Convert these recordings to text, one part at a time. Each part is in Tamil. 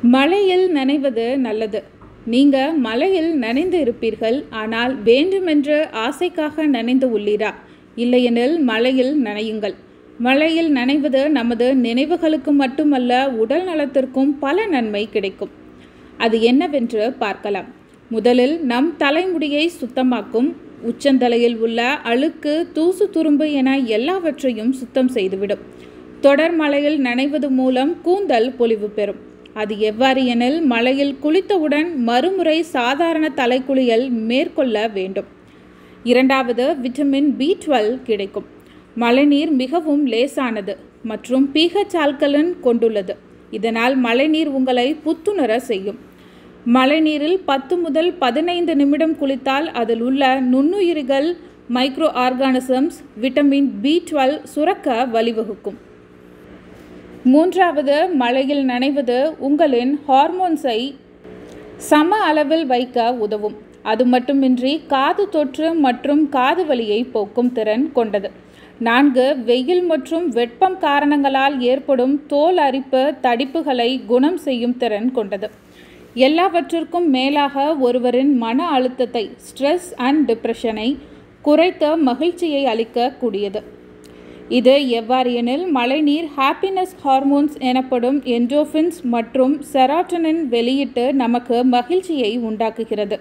மழையில் நனைவது நல்லது நீங்க மழையில் நனைந்து இருப்பீர்கள் ஆனால் வேண்டுமென்று ஆசைக்காக நனைந்து உள்ளீரா இல்லையெனில் மழையில் நனையுங்கள் மழையில் நனைவது நமது நினைவுகளுக்கு மட்டுமல்ல உடல் நலத்திற்கும் பல நன்மை கிடைக்கும் அது என்னவென்று பார்க்கலாம் முதலில் நம் தலைமுடியை சுத்தமாக்கும் உச்சந்தலையில் உள்ள அழுக்கு தூசு துரும்பு என எல்லாவற்றையும் சுத்தம் செய்துவிடும் தொடர் மழையில் நனைவது மூலம் கூந்தல் பொலிவு பெறும் அது எவ்வாறு எனில் மழையில் குளித்தவுடன் மறுமுறை சாதாரண தலைக்குளியல் மேற்கொள்ள வேண்டும் இரண்டாவது விட்டமின் பி டுவெல் கிடைக்கும் மழைநீர் மிகவும் லேசானது மற்றும் pH ஆல்கலன் கொண்டுள்ளது இதனால் மழைநீர் உங்களை புத்துணர செய்யும் மழைநீரில் பத்து முதல் பதினைந்து நிமிடம் குளித்தால் அதில் உள்ள நுண்ணுயிரிகள் microorganisms vitamin B twelve சுரக்க வழிவகுக்கும் மூன்றாவது மழையில் நனைவது உங்களின் ஹார்மோன்ஸை சம அளவில் வைக்க உதவும் அது மட்டுமின்றி காது தொற்று மற்றும் காது வலியை போக்கும் திறன் கொண்டது நான்கு வெயில் மற்றும் வெப்பம் காரணங்களால் ஏற்படும் தோல் அரிப்பு தடிப்புகளை குணம் செய்யும் திறன் கொண்டது எல்லாவற்றிற்கும் மேலாக ஒருவரின் மன அழுத்தத்தை ஸ்ட்ரெஸ் அண்ட் டிப்ரெஷனை குறைத்த மகிழ்ச்சியை அளிக்கக்கூடியது இது எவ்வாறு எனில் மழைநீர் ஹாப்பினஸ் ஹார்மோன்ஸ் எனப்படும் என்டோஃபின்ஸ் மற்றும் செராட்டனின் வெளியிட்டு நமக்கு மகிழ்ச்சியை உண்டாக்குகிறது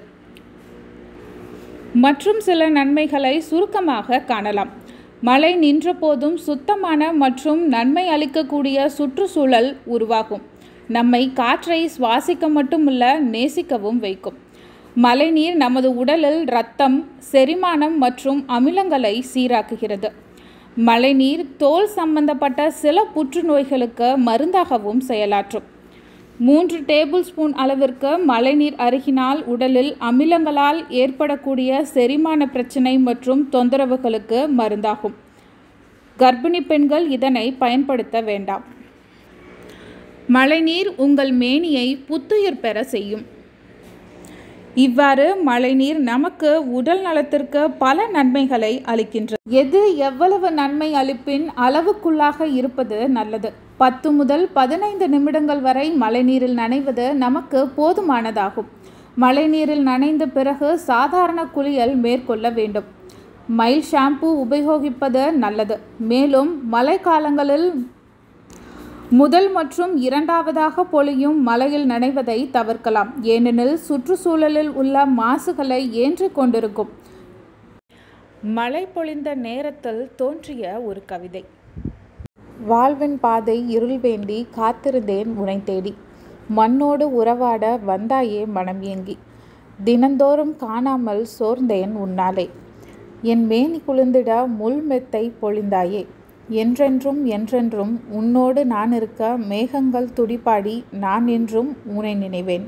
மற்றும் சில நன்மைகளை சுருக்கமாக காணலாம் மழை நின்ற போதும் சுத்தமான மற்றும் நன்மை அளிக்கக்கூடிய சுற்றுச்சூழல் உருவாகும் நம்மை காற்றை சுவாசிக்க மட்டுமல்ல நேசிக்கவும் வைக்கும் மழைநீர் நமது உடலில் இரத்தம் செரிமானம் மற்றும் அமிலங்களை சீராக்குகிறது மழைநீர் தோல் சம்பந்தப்பட்ட சில புற்றுநோய்களுக்கு மருந்தாகவும் செயலாற்றும் மூன்று டேபிள் ஸ்பூன் அளவிற்கு மழைநீர் அருகினால் உடலில் அமிலங்களால் ஏற்படக்கூடிய செரிமான பிரச்சனை மற்றும் தொந்தரவுகளுக்கு மருந்தாகும் கர்ப்பிணி பெண்கள் இதனை பயன்படுத்த வேண்டாம் மழைநீர் உங்கள் மேனியை புத்துயிர் பெற செய்யும் இவ்வாறு மழைநீர் நமக்கு உடல் நலத்திற்கு பல நன்மைகளை அளிக்கின்றது எது எவ்வளவு நன்மை அளிப்பின் அளவுக்குள்ளாக இருப்பது நல்லது பத்து முதல் பதினைந்து நிமிடங்கள் வரை மழைநீரில் நனைவது நமக்கு போதுமானதாகும் மழைநீரில் நனைந்த பிறகு சாதாரண குளியல் மேற்கொள்ள வேண்டும் மைல் ஷாம்பு உபயோகிப்பது நல்லது மேலும் மழைக்காலங்களில் முதல் மற்றும் இரண்டாவதாக பொழியும் மழையில் நனைவதை தவிர்க்கலாம் ஏனெனில் சுற்றுச்சூழலில் உள்ள மாசுகளை ஏன்று கொண்டிருக்கும் மழை பொழிந்த நேரத்தில் தோன்றிய ஒரு கவிதை வாழ்வின் பாதை இருள் வேண்டி காத்திருந்தேன் உனை தேடி மண்ணோடு உறவாட வந்தாயே மனம் ஏங்கி தினந்தோறும் காணாமல் சோர்ந்தேன் உன்னாலே என் மேனி குளிர்ந்திட முள் மெத்தை பொழிந்தாயே என்றென்றும் என்றென்றும் உன்னோடு நான் இருக்க மேகங்கள் துடிப்பாடி நான் என்றும் உன்னை நினைவேன்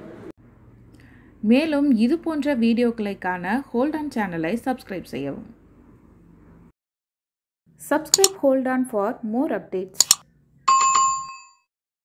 மேலும் இது போன்ற வீடியோக்களை காண ஹோல்டான் சேனலை சப்ஸ்கிரைப் செய்யவும் subscribe hold on for more updates